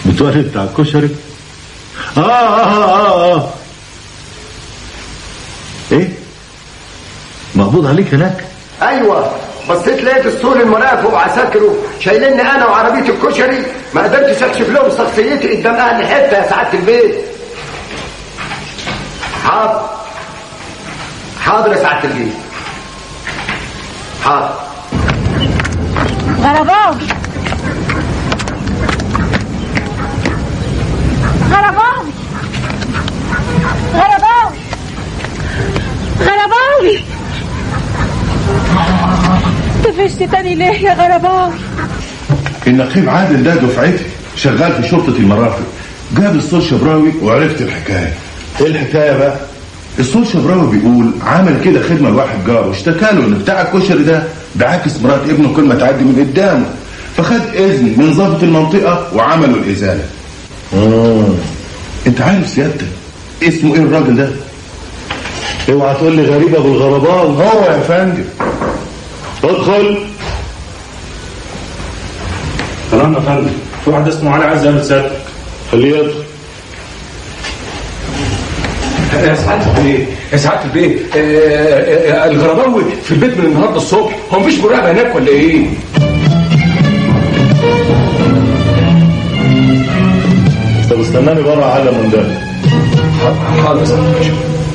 متولي بتاع الكشري آه, آه, آه, آه إيه مقبوض عليك هناك ايوه بصيت لقيت السور المرافق وعساكره شايليني انا وعربيه الكشري ما قدرتش اكشف لهم شخصيتي قدام اهل حته يا سعاده البيت حاضر حاضر يا سعاده البيت حاضر غرباوي غرباوي غرباوي غرباوي طفشت تاني ليه يا غرباوي النقيب عادل ده دفعتي شغال في شرطة المرافق جاب الصول شبراوي وعرفت الحكاية ايه الحكاية بقى الصول شبراوي بيقول عمل كده خدمة لواحد جاره اشتكى له ان بتاع الكشري ده بعاكس مرات ابنه كل ما تعدي من قدامه فخد اذن من ضابط المنطقة وعملوا الازالة آه انت عارف سيادتك اسمه ايه الراجل ده اوعى تقول لي غريب ابو الغرباوي هو يا فندم ادخل تمام يا فندم في واحد اسمه علي عز قابل سيادتك خليه يدخل يا سعادة البيت يا سعادة البيت آه، آه، آه، الغرباوي في البيت من النهارده الصبح هو مفيش مراقبة هناك ولا ايه؟ طب استناني بره على من ده حاضر حاضر يا سعادة الباشا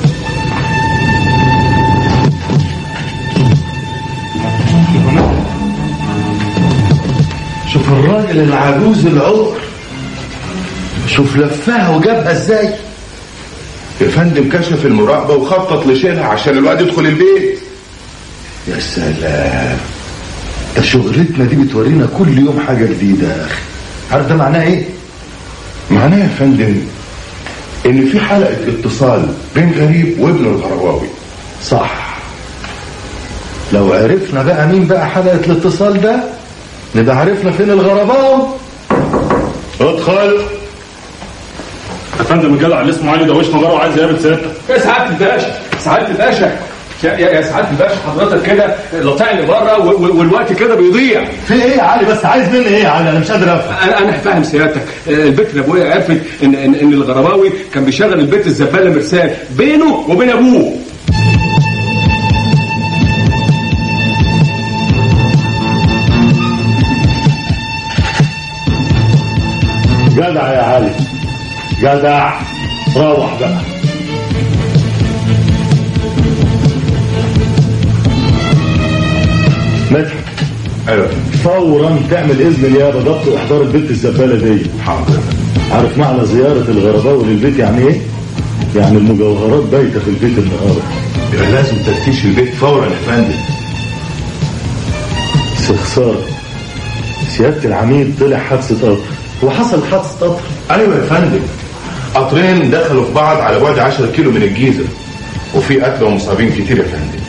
شوف الراجل العجوز العقر شوف لفها وجابها ازاي يا فندم كشف المراقبة وخطط لشيلها عشان الواد يدخل البيت يا سلام ده شغلتنا دي بتورينا كل يوم حاجة جديدة يا أخي عارف ده معناه إيه؟ معناه يا فندم ان في حلقة اتصال بين غريب وابن الغرواوي صح لو عرفنا بقى مين بقى حلقة الاتصال ده نبقى عرفنا فين الغرباوي ادخل يا فندم الجدع اللي اسمه علي ده وش مجره وعايز يقابل سيادتك يا سعادة الباشا سعادة الباشا يا يا يا سعادة الباشا حضرتك كده لطعني بره و- و- والوقت كده بيضيع في ايه يا علي بس عايز مني ايه يا علي انا مش قادر افهم انا انا فاهم سيادتك آه، البت اللي ابويا عرفت ان ان, إن الغرباوي كان بيشغل البت الزباله مرسال بينه وبين ابوه جدع يا علي جدع روح بقى مدحت ايوه فورا تعمل اذن نيابه ضبط واحضار البنت الزباله دي حاضر عارف معنى زياره الغرباوي للبيت يعني ايه؟ يعني المجوهرات بايته في البيت النهارده يبقى لازم تفتيش البيت فورا يا فندم استخسار سياده العميد طلع حادثه قطر وحصل حادثه قطر ايوه يا فندم قطرين دخلوا في بعض على بعد 10 كيلو من الجيزه وفي قتلى ومصابين كتير يا فندم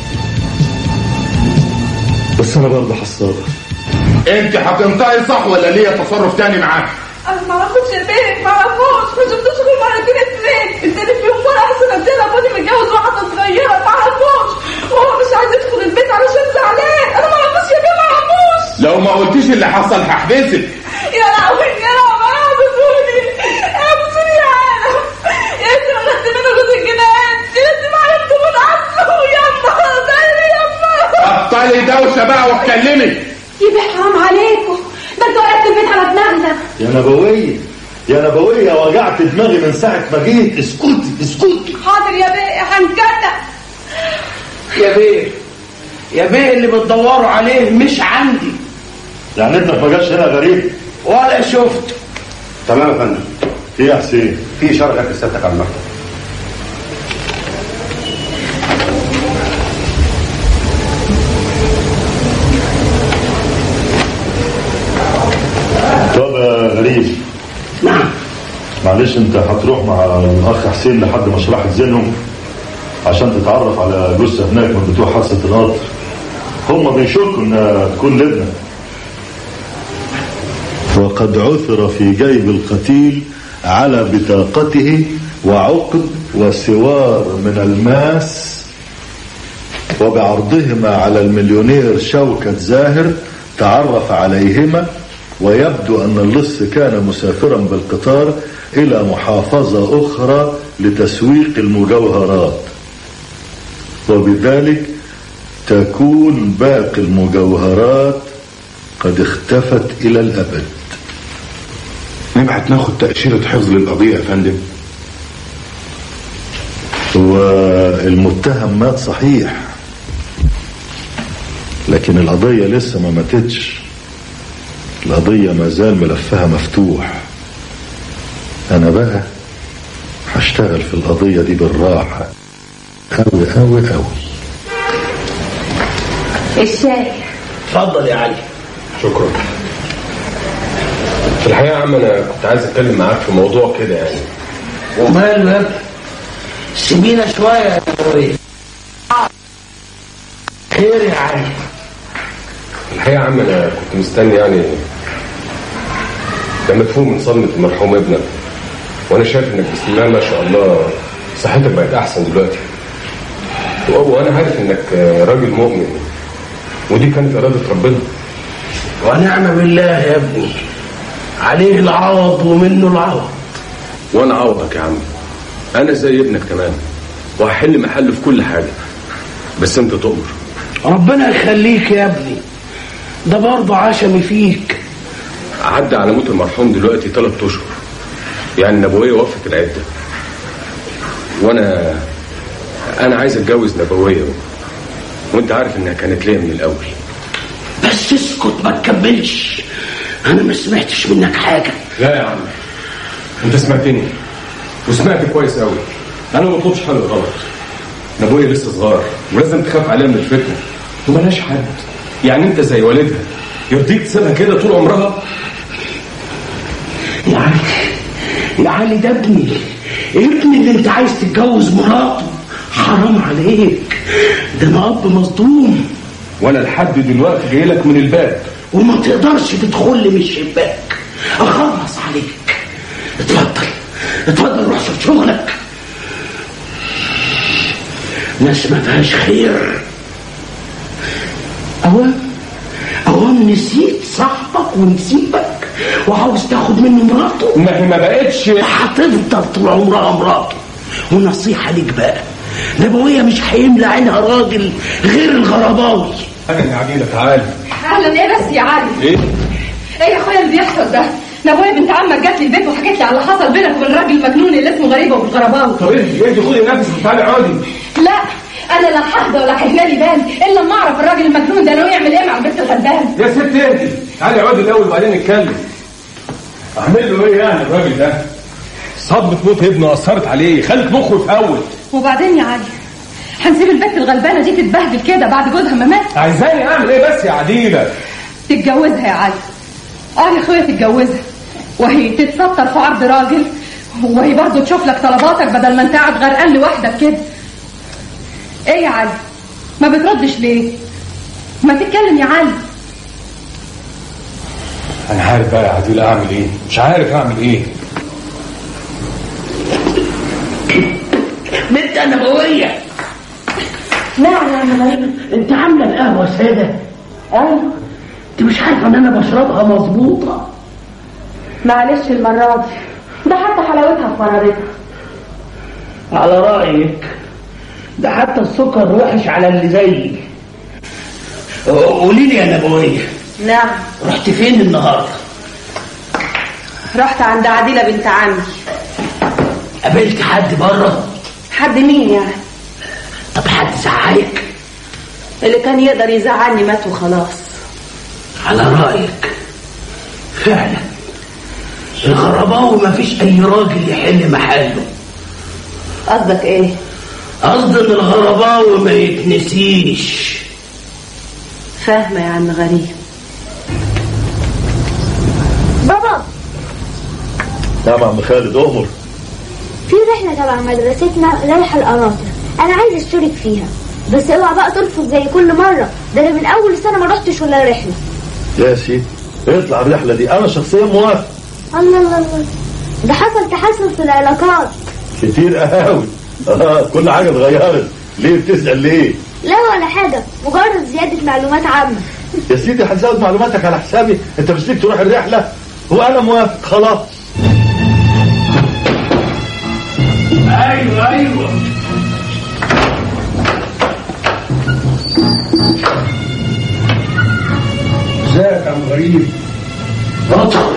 بس انا برضه حصاله انت هتنطقي صح ولا ليا تصرف تاني معاك انا ما اعرفش البيت ما اعرفوش ما شفتوش غير مرتين اتنين التاني فيهم مرة احسن قد ابوي متجوز واحدة صغيرة ما اعرفوش وهو مش عايز يدخل البيت علشان زعلان انا ما اعرفوش يا جماعة ما اعرفوش لو ما قلتيش اللي حصل هحبسك يا لهوي يا لهوي احبسوني احبسوني يا عالم يا انت ما خدت منه جزء الجنان يا انت ما عرفت من اصله يما زي يما بطلي دوشه بقى واتكلمي يبقى حرام عليكم ده انتوا قلبت البيت على دماغنا يا نبويه يا نبويه وجعت دماغي من ساعه ما جيت اسكتي اسكتي حاضر يا بيه هنكتب يا بيه يا بيه اللي بتدوروا عليه مش عندي يعني ابنك ما جاش هنا غريب ولا شفت تمام يا فندم ايه يا حسين في اشاره جت لسيادتك على المكتب طب يا غريب نعم معلش انت هتروح مع الاخ حسين لحد مشرحة زينهم عشان تتعرف على جثة هناك من بتوع حادثة القطر هم بيشكوا انها تكون لبنى وقد عثر في جيب القتيل على بطاقته وعقد وسوار من الماس وبعرضهما على المليونير شوكة زاهر تعرف عليهما ويبدو أن اللص كان مسافرا بالقطار إلى محافظة أخرى لتسويق المجوهرات وبذلك تكون باقي المجوهرات قد اختفت إلى الأبد نبعت ناخد تأشيرة حفظ للقضية يا فندم والمتهم مات صحيح لكن القضية لسه ما ماتتش القضية ما زال ملفها مفتوح أنا بقى هشتغل في القضية دي بالراحة أوي أوي أوي الشاي اتفضل يا علي شكرا في الحقيقة يا عم أنا كنت عايز أتكلم معاك في موضوع كده يعني وماله يا ابني سيبينا شويه يا ابوي خير يا علي الحقيقة يا عم أنا كنت مستني يعني لما تفوق من صدمة المرحوم ابنك وأنا شايف إنك بسم الله ما شاء الله صحتك بقت أحسن دلوقتي و- وأنا عارف إنك راجل مؤمن ودي كانت إرادة ربنا ونعم بالله يا ابني عليه العوض ومنه العوض وأنا عوضك يا عم أنا زي ابنك تمام وهحل محله في كل حاجة بس أنت تؤمر ربنا يخليك يا ابني ده برضه عشمي فيك عدى على موت المرحوم دلوقتي ثلاث اشهر يعني النبويه وقفت العده وانا انا عايز اتجوز نبويه وانت عارف انها كانت ليا من الاول بس اسكت ما تكملش انا ما سمعتش منك حاجه لا يا عم انت سمعتني وسمعت كويس قوي انا ما بطلبش حل غلط نبويه لسه صغار ولازم تخاف عليها من الفتنه وملهاش حد يعني انت زي والدها يرضيك تسيبها كده طول عمرها يا علي يا علي ده ابني ابني اللي انت عايز تتجوز مراته حرام عليك ده انا اب مصدوم وانا لحد دلوقتي جاي لك من الباب وما تقدرش تدخل لي من الشباك اخلص عليك اتفضل اتفضل روح شوف شغلك ناس ما فيهاش خير اوام اوام نسيت صاحبك ونسيبك وعاوز تاخد منه مراته ما هي ما بقتش هتفضل طول عمرها مراته ونصيحة ليك بقى نبوية مش هيملى عينها راجل غير الغرباوي انا يا عديله تعالى اهلا ايه بس يا علي ايه ايه يا اخويا اللي بيحصل ده نبويا بنت عمك جات لي البيت وحكت لي على اللي حصل بينك وبين الراجل المجنون اللي اسمه غريبه وبالغرباوي طب ايه ايه خدي نفسك تعالي اقعدي لا انا لا هحضر ولا هيجرالي بال الا لما اعرف الراجل المجنون ده ناوي يعمل ايه مع البنت الغلبانه يا ست اهدي تعالي اقعدي الاول وبعدين نتكلم اعمل له ايه يعني الراجل ده صدمة موت ابنه اثرت عليه خلت مخه يتهول وبعدين يا علي هنسيب البنت الغلبانه دي تتبهدل كده بعد جوزها ما مات عايزاني اعمل ايه بس يا عديله تتجوزها يا علي اه يا اخويا تتجوزها وهي تتستر في عرض راجل وهي برضه تشوف لك طلباتك بدل ما انت قاعد غرقان لوحدك كده ايه يا علي ما بتردش ليه ما تتكلم يا علي انا عارف بقى يا عديله اعمل ايه مش عارف اعمل ايه بنت نبوية نعم يا عم غريب انت عاملة القهوة سادة ايوه انت مش عارفة ان انا بشربها مظبوطة معلش المره دي ده حتى حلاوتها في مرارتها على رأيك ده حتى السكر وحش على اللي زيي قولي لي يا نبوية نعم رحت فين النهارده رحت عند عديله بنت عمي قابلت حد بره حد مين يعني طب حد زعلك اللي كان يقدر يزعلني مات وخلاص على رأيك فعلا الغرباوي ما فيش اي راجل يحل محله قصدك ايه قصدي ان الغرباوي ما يتنسيش فاهمه يا عم غريب بابا نعم عم خالد أمر في رحلة تبع مدرستنا رايحة القناطر أنا عايز أشترك فيها بس اوعى بقى ترفض زي كل مرة ده أنا من أول السنة ما رحتش ولا رحلة يا سيدي اطلع الرحلة دي أنا شخصيا موافق الله الله الله ده حصل تحسن في العلاقات كتير قهاوي آه كل حاجة اتغيرت ليه بتسأل ليه لا ولا حاجة مجرد زيادة معلومات عامة يا سيدي هنزود معلوماتك على حسابي انت مش ليك تروح الرحله وانا موافق خلاص ايوه ايوه ازيك يا عم غريب بطل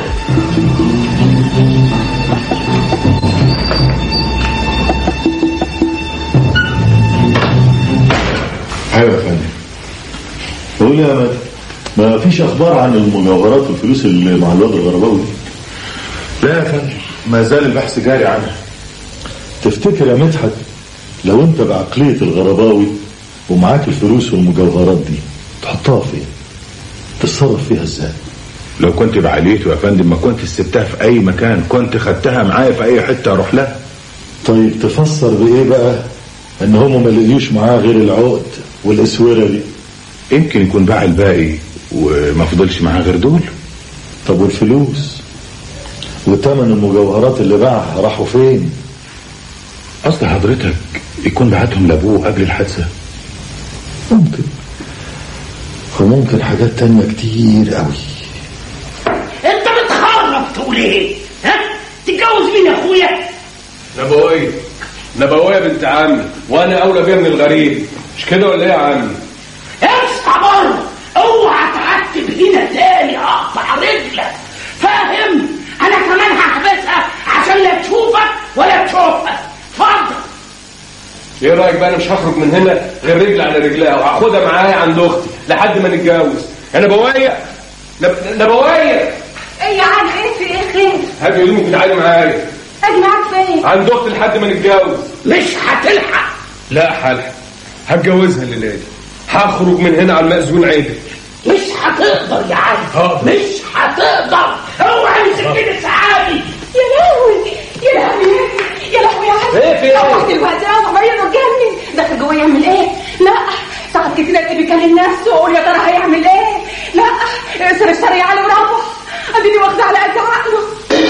ايوه يا فندم قول يا مدى ما فيش اخبار عن المجوهرات والفلوس اللي مع الواد الغرباوي دي لا يا فندم ما زال البحث جاري عنها تفتكر يا مدحت لو انت بعقليه الغرباوي ومعاك الفلوس والمجوهرات دي تحطها فين تتصرف فيها ازاي لو كنت بعليته يا فندم ما كنت سبتها في اي مكان كنت خدتها معايا في اي حته اروح لها طيب تفسر بايه بقى ان هم ما لقيوش معاه غير العقد والاسوره دي يمكن يكون باع الباقي وما فضلش معاه غير دول طب والفلوس وتمن المجوهرات اللي باعها راحوا فين اصل حضرتك يكون بعتهم لابوه قبل الحادثه ممكن وممكن حاجات تانية كتير قوي انت بتخرب تقول ايه ها تتجوز مين يا اخويا نبوية نبوية بنت عمي وانا اولى بيها من الغريب مش كده ولا ايه يا عمي اصحى بره اوعى تعتب هنا تاني اقطع رجلك فاهم انا كمان هحبسها عشان لا تشوفك ولا تشوفها اتفضل ايه رايك بقى انا مش هخرج من هنا غير رجل على رجلها وهاخدها معايا عند اختي لحد ما نتجوز يا نبوية نب... نبوية ايه يا علي ايه في ايه خير هاتي هدومك وتعالي معايا اجي معاك فين عند اختي لحد ما نتجوز مش هتلحق لا حالها هتجوزها الليله دي هخرج من هنا على المأذون عيدك مش هتقدر يا علي حاضر. مش هتقدر اوعى يمسكني سعادي يا لهوي يا لهوي يا لهوي يا علي ايه في ايه؟ روح دلوقتي انا طبيعي اتجنن داخل جوه يعمل ايه لا ساعات كتير اللي بيكلم نفسه ويقول يا ترى هيعمل ايه لا اسر الشر يا علي وروح اديني واخده على قد عقله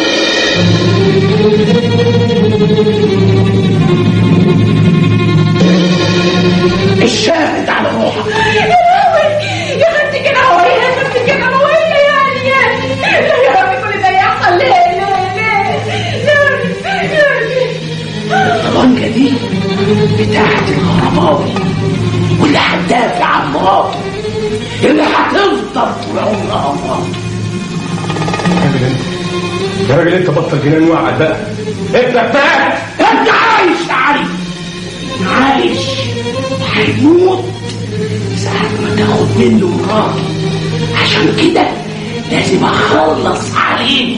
الشاهد على روحك يا لهوي يا خدتي كده هو يا خدتي كده هو يعني يعني يا ربي كل ده يحصل ليه ليه ليه ليه ليه الطبنجة دي بتاعت الغرباوي واللي هتدافع عن مراته اللي هتفضل طول عمرها مراته يا راجل انت بطل جنان وقعد بقى انت بتاعك انت عايش يا علي عايش هيموت ساعة ما تاخد منه مراته عشان كده لازم اخلص عليك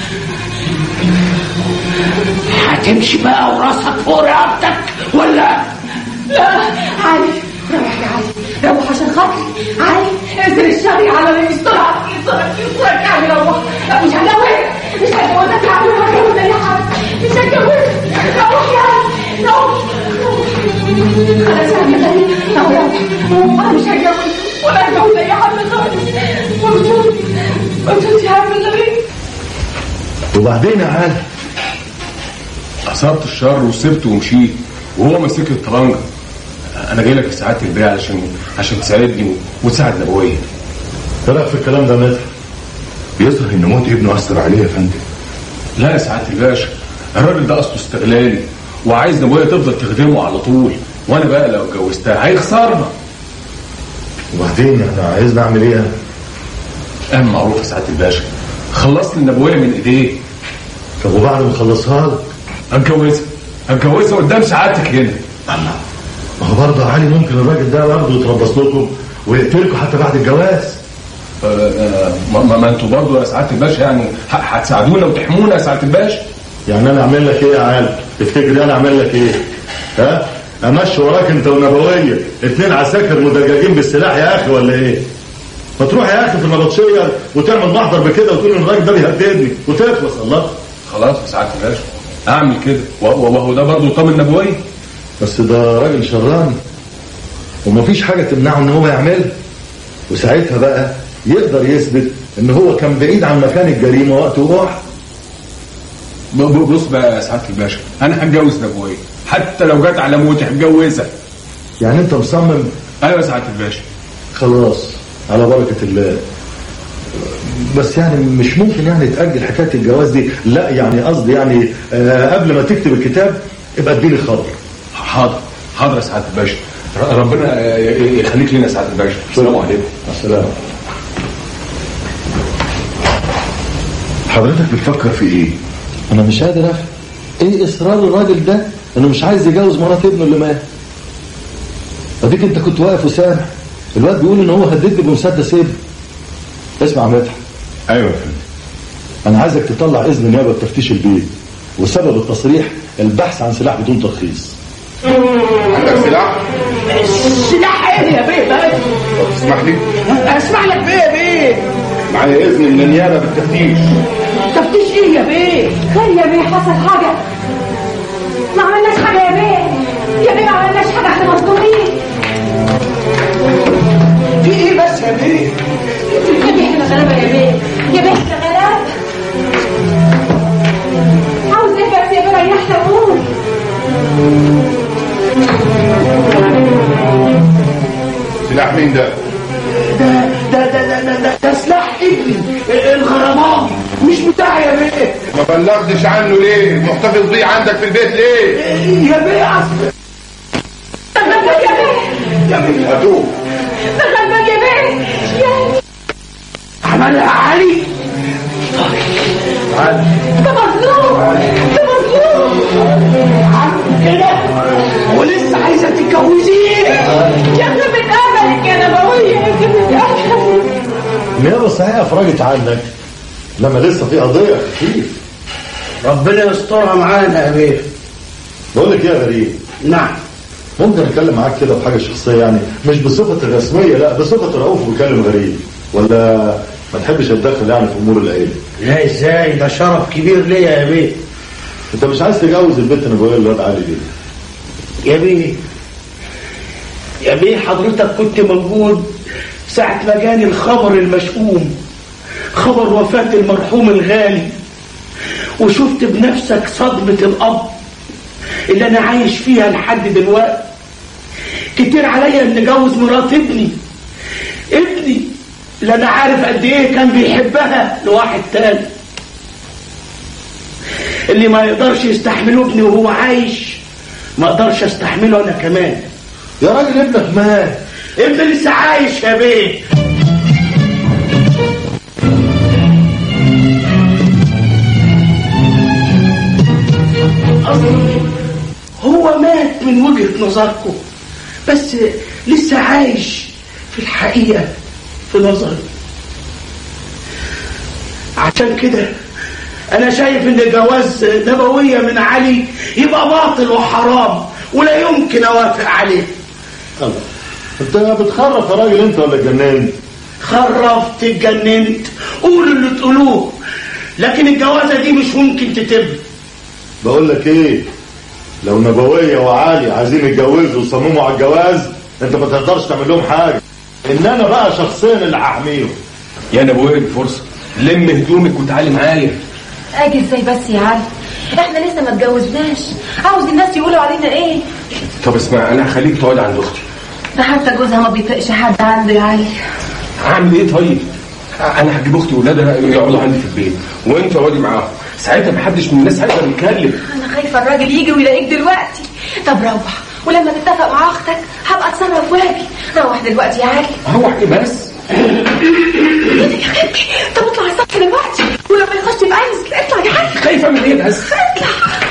هتمشي بقى وراسك فوق رقبتك ولا لا علي روح يا علي روح عشان خاطري علي انزل الشر على اللي يسترك يسترك يسترك يا علي روح مش هجوزك مش هجوزك يا علي هجوزك يا حبيبي مش هجوزك روح يا علي روح خلاص يا علي غريب روح انا مش هتجوز ولا هتجوز اي حد خالص موجود موجود يا عم غريب وبعدين يا عالم أثرت الشر وسبته ومشيت وهو ماسك الطبنجة أنا جاي لك في ساعات البيع عشان عشان تساعدني وتساعد نبوية ايه رايك في الكلام ده يا مدحت يظهر ان موت ابنه اثر عليه يا فندم لا يا سعادة الباشا الراجل ده أصله استغلالي وعايز نبوية تفضل تخدمه على طول وأنا بقى لو اتجوزتها هيخسرنا وبعدين يعني عايزني اعمل ايه انا قام معروف يا سعادة الباشا خلصت لي النبوية من إيديه طب وبعد ما اخلصها لك هتجوزها هتجوزها قدام سعادتك هنا الله ما هو برضه يا علي ممكن الراجل ده برضه يتربص لكم ويقتلكم حتى بعد الجواز آه، آه، ما, ما, ما انتوا برضه يا سعادة الباشا يعني ه- هتساعدونا وتحمونا يا سعادة الباشا يعني انا اعمل لك ايه يا عالم تفتكر انا اعمل لك ايه ها امشي وراك انت ونبويه اتنين عساكر مدججين بالسلاح يا اخي ولا ايه ما تروح يا اخي في النبطشيه وتعمل محضر بكده وتقول ان الراجل ده بيهددني وتخلص الله خلاص يا سعادة الباشا اعمل كده و- و- وهو ده برضه طامن نبوية بس ده راجل شراني ومفيش حاجه تمنعه ان هو يعملها وساعتها بقى يقدر يثبت ان هو كان بعيد عن مكان الجريمه وقت وقوعها ب- ب- بص بقى يا سعادة الباشا انا هتجوز نبوية حتى لو جت على موتي هتجوزها يعني انت مصمم ايوه يا سعادة الباشا خلاص على بركة الله بس يعني مش ممكن يعني تأجل حكاية الجواز دي لا يعني قصدي يعني آه قبل ما تكتب الكتاب ابقى اديني خبر حاضر حاضر يا سعاده الباشا ر- ربنا آه، ي- يخليك لنا يا سعاده الباشا السلام عليكم السلام حضرتك بتفكر في ايه انا مش قادر افهم ايه اصرار الراجل ده انه مش عايز يجوز مرات ابنه اللي مات اديك انت كنت واقف وسامع الواد بيقول ان هو هددني بمسدس ابني اسمع يا مدحت ايوه يا فندم انا عايزك تطلع اذن نيابه بتفتيش البيت وسبب التصريح البحث عن سلاح بدون ترخيص عندك سلاح سلاح ايه يا بيه بقى تسمح لي اسمع لك بيه يا بيه معايا اذن من النيابه بالتفتيش تفتيش ايه يا بيه خير يا بيه حصل حاجة ما عملناش حاجة يا بيه يا بيه ما عملناش حاجة احنا مصدومين في ايه بس يا بيه يا بيه احنا غلابة يا بيه يا بيه احنا غلابة عاوز ايه بس يا بيه ريحنا قول سلاح مين ده ده ده ده ده ده, ده, ده سلاح ابني الغرامات مش بتاعي يا بيه ما بلغتش عنه ليه محتفظ بيه عندك في البيت ليه يا بيه اصل غلبان يا بيه يا بيه هاتوه غلبان يا بيه يا عملها علي ده مظلوم ده مظلوم عم كده ولسه عايزه تتجوزيه يا خيبة أملك يا نبوية يا خيبة أملك النيابه صحيح افرجت عنك لما لسه في قضيه خفيف ربنا يسترها معانا يا بيه بقول لك ايه يا غريب نعم ممكن اتكلم معاك كده بحاجه شخصيه يعني مش بصفه الرسميه لا بصفه رؤوف بكلم غريب ولا ما تحبش اتدخل يعني في امور العيله لا ازاي ده شرف كبير ليا يا بيه انت مش عايز تجوز البنت انا بقول الواد علي دي يا بيه يا بيه حضرتك كنت موجود ساعة ما جاني الخبر المشؤوم خبر وفاة المرحوم الغالي وشفت بنفسك صدمة الأب اللي أنا عايش فيها لحد دلوقتي كتير عليا إن أجوز مرات ابني ابني اللي أنا عارف قد إيه كان بيحبها لواحد تاني اللي ما يقدرش يستحمله ابني وهو عايش ما اقدرش استحمله انا كمان يا راجل ابنك مات ابني لسه عايش يا بيه قصدي هو مات من وجهة نظركم بس لسه عايش في الحقيقة في نظري عشان كده انا شايف ان جواز نبوية من علي يبقى باطل وحرام ولا يمكن اوافق عليه الله انت بتخرف يا راجل انت ولا اتجننت خرفت اتجننت قولوا اللي تقولوه لكن الجوازة دي مش ممكن تتم بقول لك ايه لو نبويه وعالي عايزين يتجوزوا وصمموا على الجواز انت ما تقدرش تعمل لهم حاجه ان انا بقى شخصيا اللي هحميهم يا نبوية الفرصة لم هدومك وتعالي معايا اجي ازاي بس يا علي احنا لسه ما اتجوزناش عاوز الناس يقولوا علينا ايه طب اسمع انا هخليك تقعد عند اختي ده حتى جوزها ما بيطيقش حد عنده يا علي هعمل ايه طيب انا هجيب اختي واولادها يقعدوا عندي في البيت وانت اقعدي معاهم ساعتها محدش من الناس هيقدر يتكلم انا خايفه الراجل يجي ويلاقيك دلوقتي طب روح ولما تتفق مع اختك هبقى اتصرف واجي روح دلوقتي يا علي هروح ايه بس ايدك يا خالتي طب اطلع السطح دلوقتي ولما يخش يبقى انزل اطلع يا علي خايفه من ايه بس اطلع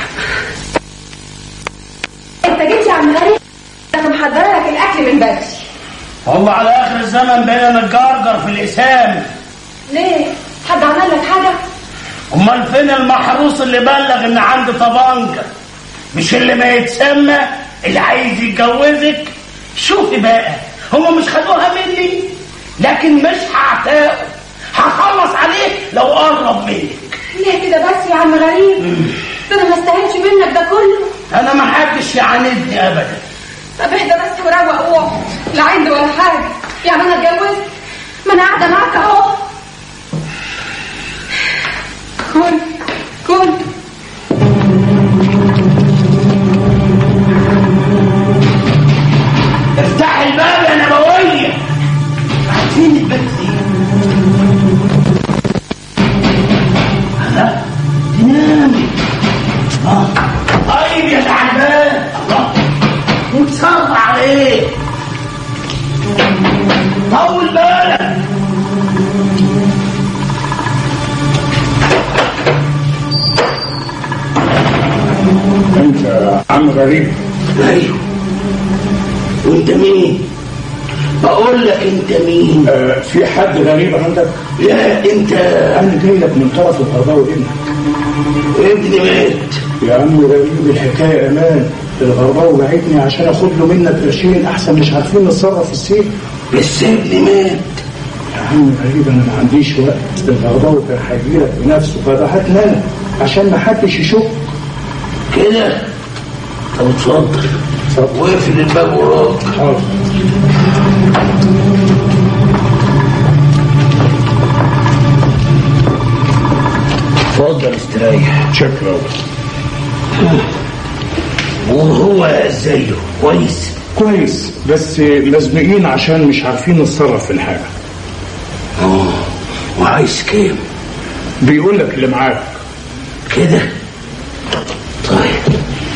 انت جيت يا عم غريب انا محضره لك الاكل من بدري هم على اخر الزمن بقينا نتجرجر في الاسام ليه حد عمل لك حاجه امال فين المحروس اللي بلغ ان عنده طبنجة مش اللي ما يتسمى اللي عايز يتجوزك شوفي بقى هم مش خدوها مني لكن مش هعتاقه هخلص عليه لو قرب منك ليه كده بس يا عم غريب ده انا ما استاهلش منك ده كله انا ما حدش يعاندني ابدا طب اهدى بس وروق واقعد لا عندي ولا حاجه يعني انا اتجوزت ما انا قاعده معاك اهو كل كل افتح الباب يا نبوية عارفين طيب يا تعبان الله متسرع ايه طول بالك انت عم غريب ايوه وانت مين بقول لك انت مين آه في حد غريب عندك لا انت انا جاي لك من طرف الغرباوي ابنك ابني مات يا عم غريب الحكايه امان الغرباوي بعتني عشان اخد له منك قرشين احسن مش عارفين نتصرف في السيف بس ابني مات يا عم غريب انا ما عنديش وقت الغرباوي كان هيجيلك بنفسه فبعتني انا عشان ما حدش يشك كده طب اتفضل واقفل الباب وراك حاضر اتفضل استريح شكرا وهو زيه كويس كويس بس مزنوقين عشان مش عارفين نتصرف في الحاجه اه وعايز كام بيقول لك اللي معاك كده طيب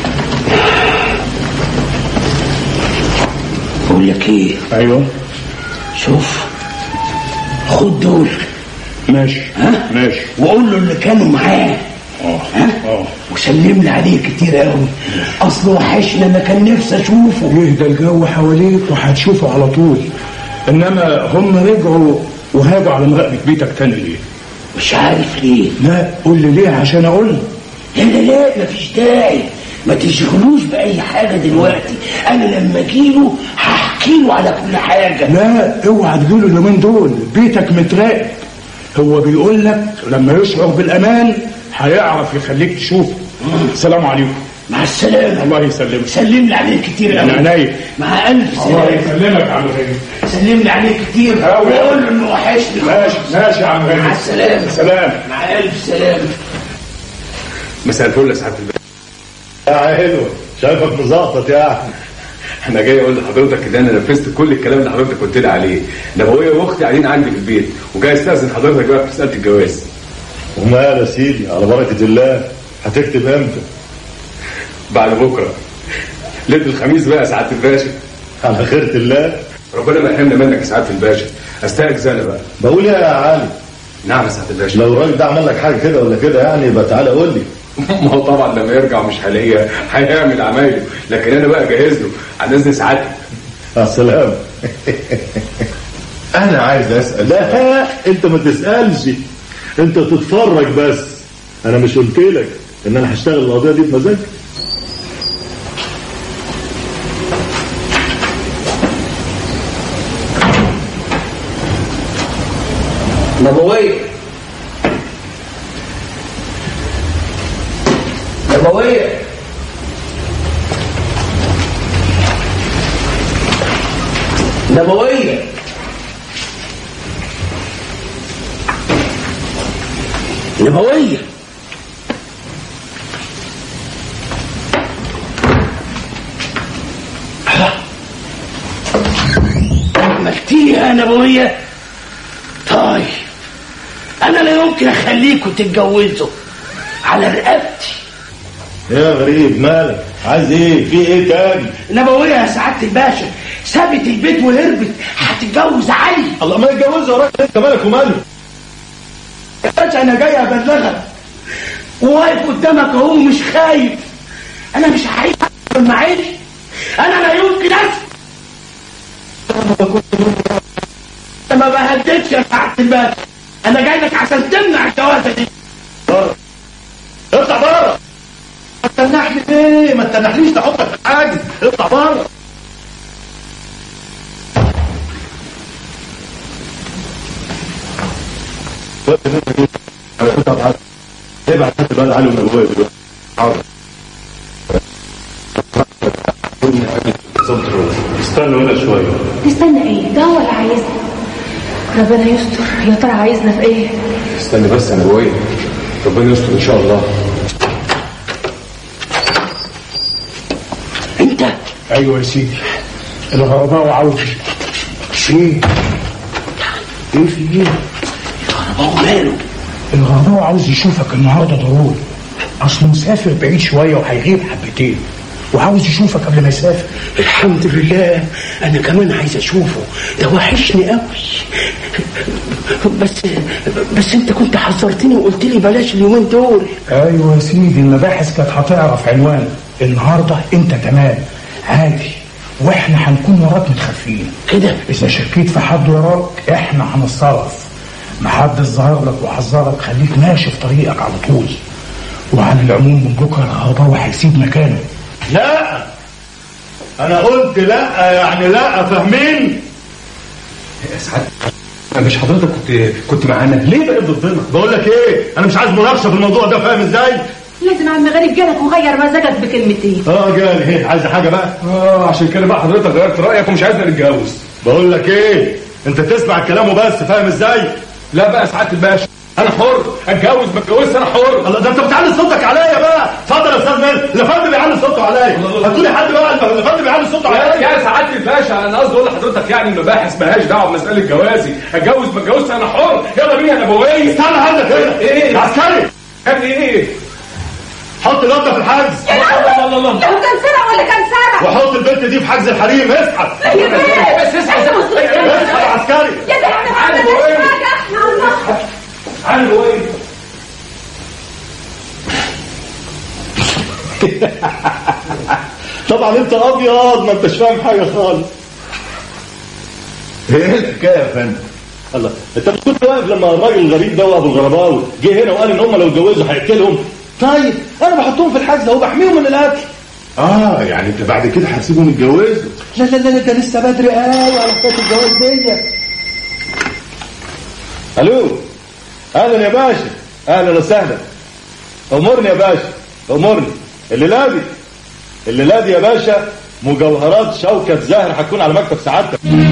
بقول لك ايه ايوه شوف خد دول ماشي ها؟ ماشي وقول له اللي كانوا معاه اه ها اه وسلم لي عليه كتير قوي اصل وحشنا انا كان نفسي اشوفه يهدى الجو حواليك وهتشوفه على طول انما هم رجعوا وهاجوا على مراقبة بيتك تاني ليه؟ مش عارف ليه لا قول لي ليه عشان اقول لا لا لا مفيش داعي ما تشغلوش بأي حاجة دلوقتي أنا لما أجيله هحكي له على كل حاجة لا اوعى تقول اليومين دول بيتك متراقب هو بيقول لك لما يشعر بالامان هيعرف يخليك تشوفه السلام عليكم مع السلامة الله يسلمك سلم لي عليه كتير قوي من عينيا مع ألف الله سلامة يسلمك يا عم غريب سلم لي عليه كتير أوي. وقول له إنه وحشني ماشي ماشي يا عم غريب مع السلامة سلام مع ألف سلامة مساء الفل يا سعاده الباشا يا حلو شايفك مزقطط يعني انا جاي اقول لحضرتك ان انا نفذت كل الكلام اللي حضرتك قلت لي عليه نبويه واختي قاعدين عندي في البيت وجاي استاذن حضرتك بقى في مساله الجواز ومال يا سيدي على بركة الله هتكتب امتى بعد بكره ليله الخميس بقى يا سعاده الباشا على خيرة الله ربنا ما يحرمنا منك يا سعاده الباشا استاذن انا بقى بقول يا علي نعم يا سعاده الباشا لو الراجل ده عمل لك حاجة كده ولا كده يعني يبقى تعالى قول لي ما هو طبعا لما يرجع مش هلاقيه هيعمل عمايله لكن انا بقى جاهز له على اذن سعادتك مع السلامة انا عايز اسال لا انت ما تسألش انت تتفرج بس انا مش قلت لك ان انا هشتغل القضية دي بمزاج نبوية نبوية نبوية نبوية عملتيها يا نبوية طيب انا لا يمكن اخليكم تتجوزوا على رقبتي يا غريب مالك عايز ايه في ايه تاني نبوية يا سعادة الباشا سابت البيت وهربت هتتجوز علي الله ما يتجوزها يا راجل انت مالك وماله يا باشا انا جاي ابلغك وواقف قدامك اهو مش خايف انا مش عايز مع عيني انا لا يمكن اسكت أنا ما بهددش يا سعادة الباشا انا جاي لك عشان تمنع الجوازه دي اطلع بره ما تستنحني ايه ما تستنحنيش تحطك في حاجه اطلع بره ابعت هات بقى علي من ابويا دلوقتي حاضر استنوا هنا شويه تستنى ايه ده هو اللي عايزنا ربنا يستر يا ترى عايزنا في ايه استنى بس يا نبويه ربنا يستر ان شاء الله انت ايوه يا سيدي الغرباء وعاوز ايه ايه في ايه هو ماله الغرباء عاوز يشوفك النهارده ضروري اصله مسافر بعيد شويه وهيغيب حبتين وعاوز يشوفك قبل ما يسافر الحمد لله انا كمان عايز اشوفه ده وحشني قوي بس بس انت كنت حذرتني وقلت لي بلاش اليومين دول ايوه يا سيدي المباحث كانت هتعرف عنوان النهارده انت تمام عادي واحنا هنكون وراك متخفيين كده اذا شكيت في حد وراك احنا هنتصرف ما حد ظهر لك وحذرك خليك ماشي في طريقك على طول وعلى العموم من بكره الغضاوه هيسيب مكانه لا انا قلت لا يعني لا فاهمين يا سعد مش حضرتك كنت كنت معانا ليه بقى ضدنا بقول لك ايه انا مش عايز مناقشه في الموضوع ده فاهم ازاي لازم عم غريب جالك وغير مزاجك بكلمتين اه جالي ايه عايز حاجه بقى اه عشان كده بقى حضرتك غيرت رايك ومش عايزنا نتجوز بقول لك ايه انت تسمع الكلام وبس فاهم ازاي لا بقى سعاده الباشا انا حر اتجوز ما اتجوزش انا حر الله ده انت بتعلي صوتك عليا بقى اتفضل يا استاذ مال الفندم بيعلي صوته عليا هتقولي حد بقى الفندم بيعلي صوته يا عليا يا سعاده الباشا انا قصدي اقول لحضرتك يعني المباحث مالهاش دعوه بمساله جوازي اتجوز ما اتجوزش انا حر يلا بينا يا نبويه استنى عندك هنا ايه يا عسكري كان ايه حط الواد في الحجز الله الله الله لو كان سرق ولا كان سرق وحط البنت دي في حجز الحريم اسحب يا بيه بس اسحب. اسحب يا عسكري يا ده احنا ما عملناش حاجه احنا الله تعالى نبويه طبعا انت ابيض ما انتش فاهم حاجه خالص ايه الحكايه يا فندم الله انت مش كنت واقف لما الراجل الغريب ده وابو الغرباوي جه هنا وقال ان هم لو اتجوزوا هيقتلهم طيب انا بحطهم في الحجز اهو بحميهم من القتل اه يعني انت بعد كده هتسيبهم يتجوزوا لا لا لا ده لسه بدري قوي على حكايه الجواز دي الو اهلا يا باشا اهلا وسهلا امرني يا باشا امرني الليله دي الليله دي يا باشا مجوهرات شوكة زاهر هتكون على مكتب سعادتك